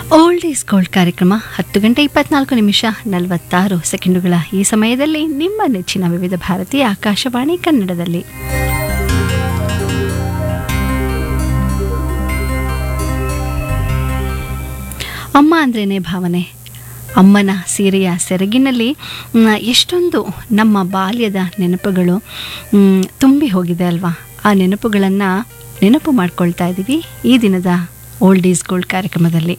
old is gold ಕಾರ್ಯಕ್ರಮ ಹತ್ತು ಗಂಟೆ ಇಪ್ಪತ್ನಾಲ್ಕು ನಿಮಿಷ ನಲವತ್ತಾರು ಸೆಕೆಂಡುಗಳ ಈ ಸಮಯದಲ್ಲಿ ನಿಮ್ಮ ನೆಚ್ಚಿನ ವಿವಿಧ ಭಾರತೀಯ ಆಕಾಶವಾಣಿ ಕನ್ನಡದಲ್ಲಿ ಅಮ್ಮ ಅಂದ್ರೇನೆ ಭಾವನೆ ಅಮ್ಮನ ಸೀರೆಯ ಸೆರಗಿನಲ್ಲಿ ಮ್, ಎಷ್ಟೊಂದು ನಮ್ಮ ಬಾಲ್ಯದ ನೆನಪುಗಳು ಮ್, ತುಂಬಿ ಹೋಗಿದೆ ಅಲ್ವಾ ಆ ನೆನಪುಗಳನ್ನು ನೆನಪು ಮಾಡ್ಕೊಳ್ತಾ ಇದ್ದೀವಿ ಈ ದಿನದ ಓಲ್ಡ್ ಈಸ್ ಗೋಲ್ಡ್ ಕಾರ್ಯಕ್ರಮದಲ್ಲಿ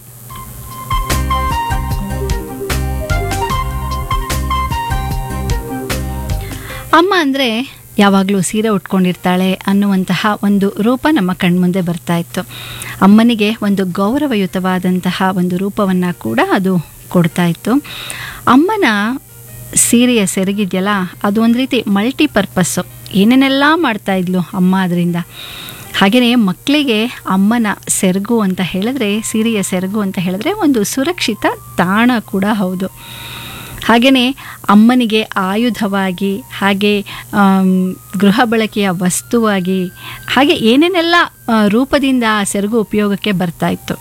ಅಮ್ಮ ಅಂದರೆ ಯಾವಾಗಲೂ ಸೀರೆ ಉಟ್ಕೊಂಡಿರ್ತಾಳೆ ಅನ್ನುವಂತಹ ಒಂದು ರೂಪ ನಮ್ಮ ಕಣ್ಮುಂದೆ ಬರ್ತಾ ಇತ್ತು ಅಮ್ಮನಿಗೆ ಒಂದು ಗೌರವಯುತವಾದಂತಹ ಒಂದು ರೂಪವನ್ನು ಕೂಡ ಅದು ಕೊಡ್ತಾ ಇತ್ತು ಅಮ್ಮನ ಸೀರೆಯ ಸೆರಗಿದೆಯಲ್ಲ ಅದು ಒಂದು ರೀತಿ ಮಲ್ಟಿಪರ್ಪಸ್ಸು ಏನೇನೆಲ್ಲ ಮಾಡ್ತಾ ಇದ್ಲು ಅಮ್ಮ ಅದರಿಂದ ಹಾಗೆಯೇ ಮಕ್ಕಳಿಗೆ ಅಮ್ಮನ ಸೆರಗು ಅಂತ ಹೇಳಿದ್ರೆ ಸೀರೆಯ ಸೆರಗು ಅಂತ ಹೇಳಿದ್ರೆ ಒಂದು ಸುರಕ್ಷಿತ ತಾಣ ಕೂಡ ಹೌದು ಹಾಗೆಯೇ ಅಮ್ಮನಿಗೆ ಆಯುಧವಾಗಿ ಹಾಗೆ ಆಮ್, ಗೃಹ ಬಳಕೆಯ ವಸ್ತುವಾಗಿ ಹಾಗೆ ಏನೇನೆಲ್ಲ ಆ, ರೂಪದಿಂದ ಆ ಸೆರಗು ಉಪಯೋಗಕ್ಕೆ ಬರ್ತಾ ಇತ್ತು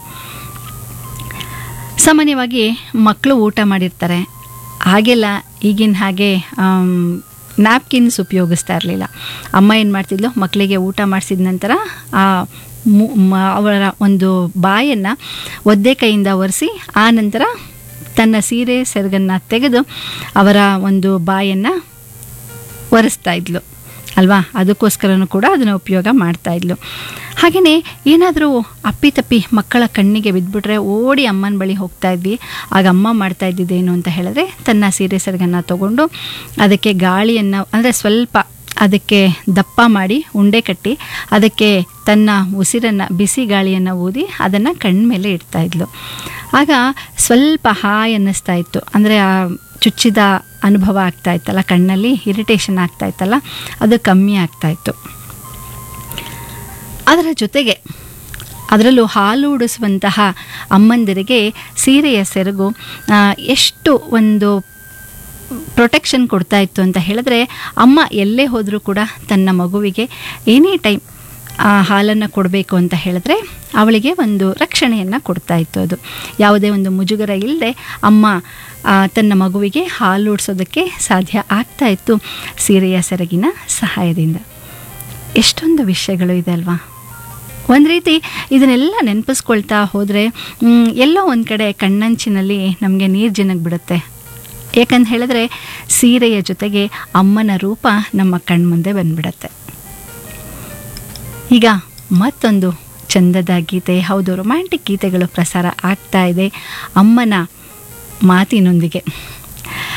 ಸಾಮಾನ್ಯವಾಗಿ ಮಕ್ಕಳು ಊಟ ಮಾಡಿರ್ತಾರೆ ಹಾಗೆಲ್ಲ ಈಗಿನ ಹಾಗೆ ನ್ಯಾಪ್ಕಿನ್ಸ್ ಉಪಯೋಗಿಸ್ತಾ ಇರಲಿಲ್ಲ ಅಮ್ಮ ಏನು ಮಾಡ್ತಿದ್ಲು ಮಕ್ಕಳಿಗೆ ಊಟ ಮಾಡಿಸಿದ ನಂತರ ಆ ಮು- ಮ- ಅವರ ಒಂದು ಬಾಯನ್ನು ಒದ್ದೆ ಕೈಯಿಂದ ಒರೆಸಿ ಆ ನಂತರ ತನ್ನ ಸೀರೆ ಸೆರಗನ್ನು ತೆಗೆದು ಅವರ ಒಂದು ಬಾಯನ್ನು ಒರೆಸ್ತಾ ಇದ್ಲು ಅಲ್ವಾ ಅದಕ್ಕೋಸ್ಕರನೂ ಕೂಡ ಅದನ್ನು ಉಪಯೋಗ ಮಾಡ್ತಾ ಇದ್ಲು ಹಾಗೆಯೇ ಏನಾದರೂ ಅಪ್ಪಿತಪ್ಪಿ ಮಕ್ಕಳ ಕಣ್ಣಿಗೆ ಬಿದ್ದುಬಿಟ್ರೆ ಓಡಿ ಅಮ್ಮನ ಬಳಿ ಹೋಗ್ತಾ ಇದ್ವಿ ಆಗ ಅಮ್ಮ ಮಾಡ್ತಾ ಇದ್ದಿದ್ದೇನು ಅಂತ ಹೇಳಿದ್ರೆ ತನ್ನ ಸೀರೆ ಸೆರಗನ್ನು ತಗೊಂಡು ಅದಕ್ಕೆ ಗಾಳಿಯನ್ನು ಅಂದರೆ ಸ್ವಲ್ಪ ಅದಕ್ಕೆ ದಪ್ಪ ಮಾಡಿ ಉಂಡೆ ಕಟ್ಟಿ ಅದಕ್ಕೆ ತನ್ನ ಉಸಿರನ್ನು ಬಿಸಿ ಗಾಳಿಯನ್ನು ಊದಿ ಅದನ್ನು ಕಣ್ಮೇಲೆ ಇಡ್ತಾ ಇದ್ಲು ಆಗ ಸ್ವಲ್ಪ ಹಾಯ್ ಅನ್ನಿಸ್ತಾ ಇತ್ತು ಅಂದರೆ ಆ ಚುಚ್ಚಿದ ಅನುಭವ ಆಗ್ತಾ ಇತ್ತಲ್ಲ ಕಣ್ಣಲ್ಲಿ ಇರಿಟೇಷನ್ ಆಗ್ತಾ ಇತ್ತಲ್ಲ ಅದು ಕಮ್ಮಿ ಆಗ್ತಾ ಇತ್ತು ಅದರ ಜೊತೆಗೆ ಅದರಲ್ಲೂ ಹಾಲು ಉಡಿಸುವಂತಹ ಅಮ್ಮಂದಿರಿಗೆ ಸೀರೆಯ ಸೆರಗು ಆ, ಎಷ್ಟು ಒಂದು ಪ್ರೊಟೆಕ್ಷನ್ ಕೊಡ್ತಾ ಇತ್ತು ಅಂತ ಹೇಳಿದ್ರೆ ಅಮ್ಮ ಎಲ್ಲೇ ಹೋದರೂ ಕೂಡ ತನ್ನ ಮಗುವಿಗೆ ಎನಿ ಟೈಮ್ ಆ ಹಾಲನ್ನು ಕೊಡಬೇಕು ಅಂತ ಹೇಳಿದ್ರೆ ಅವಳಿಗೆ ಒಂದು ರಕ್ಷಣೆಯನ್ನು ಕೊಡ್ತಾ ಇತ್ತು ಅದು ಯಾವುದೇ ಒಂದು ಮುಜುಗರ ಇಲ್ಲದೆ ಅಮ್ಮ ಆ, ತನ್ನ ಮಗುವಿಗೆ ಹಾಲು ಉಡಿಸೋದಕ್ಕೆ ಸಾಧ್ಯ ಆಗ್ತಾ ಇತ್ತು ಸೀರೆಯ ಸೆರಗಿನ ಸಹಾಯದಿಂದ ಎಷ್ಟೊಂದು ವಿಷಯಗಳು ಇದೆ ಅಲ್ವಾ ಒಂದು ರೀತಿ ಇದನ್ನೆಲ್ಲ ನೆನಪಿಸ್ಕೊಳ್ತಾ ಹೋದರೆ ಎಲ್ಲೋ ಒಂದು ಕಡೆ ಕಣ್ಣಂಚಿನಲ್ಲಿ ನಮಗೆ ನೀರು ಜಿನಗ್ ಬಿಡುತ್ತೆ ಏಕಂತ ಹೇಳಿದ್ರೆ ಸೀರೆಯ ಜೊತೆಗೆ ಅಮ್ಮನ ರೂಪ ನಮ್ಮ ಕಣ್ಮುಂದೆ ಬಂದ್ಬಿಡತ್ತೆ ಈಗ ಮತ್ತೊಂದು ಚಂದದ ಗೀತೆ ಹೌದು ರೊಮ್ಯಾಂಟಿಕ್ ಗೀತೆಗಳು ಪ್ರಸಾರ ಆಗ್ತಾ ಇದೆ ಅಮ್ಮನ ಮಾತಿನೊಂದಿಗೆ